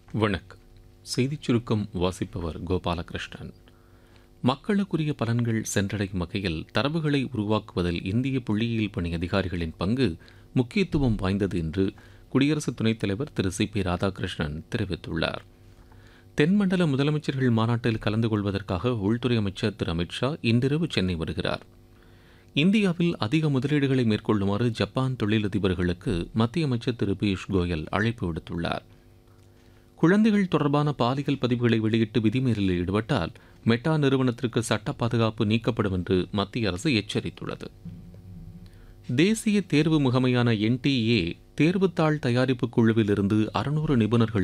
வணக்கம் செய்திச் சுருக்கம் வாசிப்பவர் கோபாலகிருஷ்ணன் மக்களுக்குரிய பலன்கள் சென்றடையும் வகையில் தரவுகளை உருவாக்குவதில் இந்திய புள்ளியியல் பணி அதிகாரிகளின் பங்கு முக்கியத்துவம் வாய்ந்தது என்று குடியரசு துணைத் தலைவர் திரு சி பி ராதாகிருஷ்ணன் தெரிவித்துள்ளார் தென்மண்டல முதலமைச்சர்கள் மாநாட்டில் கலந்து கொள்வதற்காக உள்துறை அமைச்சர் திரு அமித்ஷா இன்றிரவு சென்னை வருகிறார் இந்தியாவில் அதிக முதலீடுகளை மேற்கொள்ளுமாறு ஜப்பான் தொழிலதிபர்களுக்கு மத்திய அமைச்சர் திரு பியூஷ் கோயல் அழைப்பு விடுத்துள்ளார் குழந்தைகள் தொடர்பான பாலியல் பதிவுகளை வெளியிட்டு விதிமீறலில் ஈடுபட்டால் மெட்டா நிறுவனத்திற்கு சட்ட பாதுகாப்பு நீக்கப்படும் என்று மத்திய அரசு எச்சரித்துள்ளது தேசிய தேர்வு முகமையான என்டிஏ தேர்வுத்தாள் தயாரிப்பு குழுவிலிருந்து அறுநூறு நிபுணர்களை